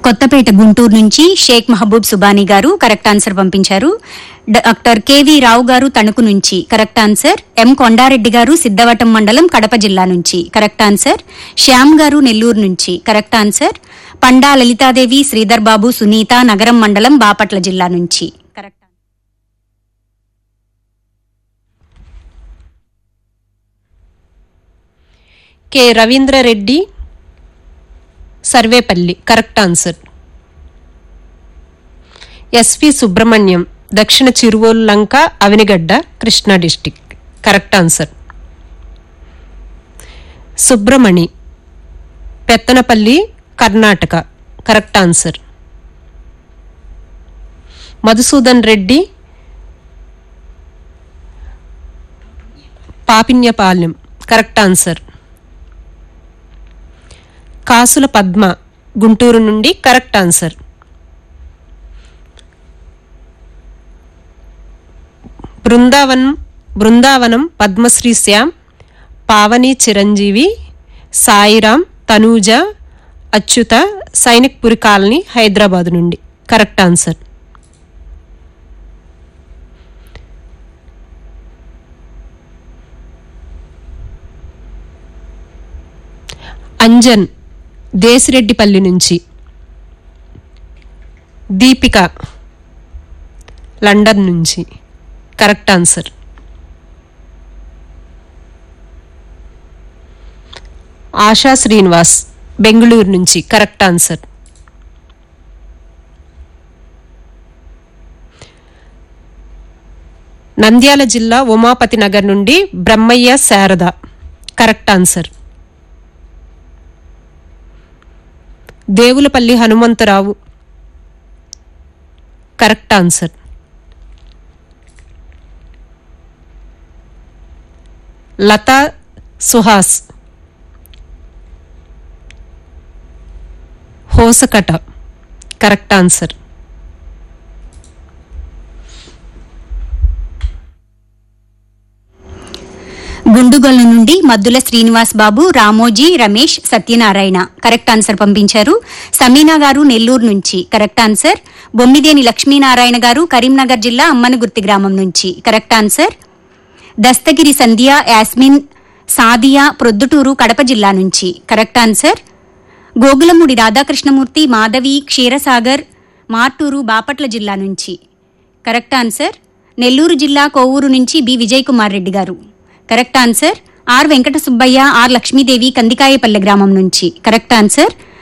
కొత్తపేట గుంటూరు నుంచి Sheikh Mahaboob Subhani garu correct answer పంపించారు doctor KV Rao garu Tanuku నుంచి కరెక్ట్ ఆన్సర్ ఎం కొండారెడ్డి గారు సిద్ధవటం మండలం కడప జిల్లా నుంచి కరెక్ట్ ఆన్సర్ శ్యామ్ గారు నెల్లూరు నుంచి కరెక్ట్ ఆన్సర్ పండా లలితాదేవి శ్రీధర్ బాబు సునీత నగరం మండలం బాపట్ల జిల్లా నుంచి correct K Ravindra Reddy Sarvepalli correct answer SV Subrahmanyam Dakshina Chiruvolu Lanka Avanigadda Krishna district correct answer Subramani Pettanapalli Karnataka correct answer Madhusudan Reddy Papinyapalem correct answer Kasula Padma Guntur నుండి correct answer Brindavanam Brindavanam Padmasri Shyam Pavani Chiranjeevi Sairam Tanuja Achyuta Sainikpuri colony Hyderabad నుండి కరెక్ట్ ఆన్సర్ అంజన్ దేశిరెడ్డిపల్లి నుంచి దీపిక లండన్ నుంచి కరెక్ట్ ఆన్సర్ ఆశా శ్రీనివాస్ బెంగళూరు నుంచి కరెక్ట్ ఆన్సర్ నంద్యాల జిల్లా ఉమాపతి నగర్ నుండి Brahmaiah Sarada correct answer Devulapalli Hanumantha Rao correct answer Latha Suhas Hosakota correct answer Gundugolla నుండి మద్దుల శ్రీనివాస్ బాబు రామోజీ రమేష్ సత్యనారాయణ కరెక్ట్ ఆన్సర్ పంపించారు సమీనా గారు నెల్లూరు నుంచి కరెక్ట్ ఆన్సర్ బొమ్మిదేని లక్ష్మీనారాయణ గారు కరీంనగర్ జిల్లా అమ్మనగుర్తి గ్రామం నుంచి కరెక్ట్ ఆన్సర్ దస్తగిరి సంధ్య యాస్మిన్ సాదియా ప్రొద్దుటూరు కడప జిల్లా నుంచి కరెక్ట్ ఆన్సర్ గోగులమూడి రాధాకృష్ణమూర్తి మాధవి క్షీరసాగర్ మార్టూరు బాపట్ల జిల్లా నుంచి కరెక్ట్ ఆన్సర్ నెల్లూరు జిల్లా కోవూరు నుంచి B Vijay Kumar Reddy garu correct answer R Venkata Subbaiah R Lakshmi Devi Kandikayapalle గ్రామం నుంచి కరెక్ట్ ఆన్సర్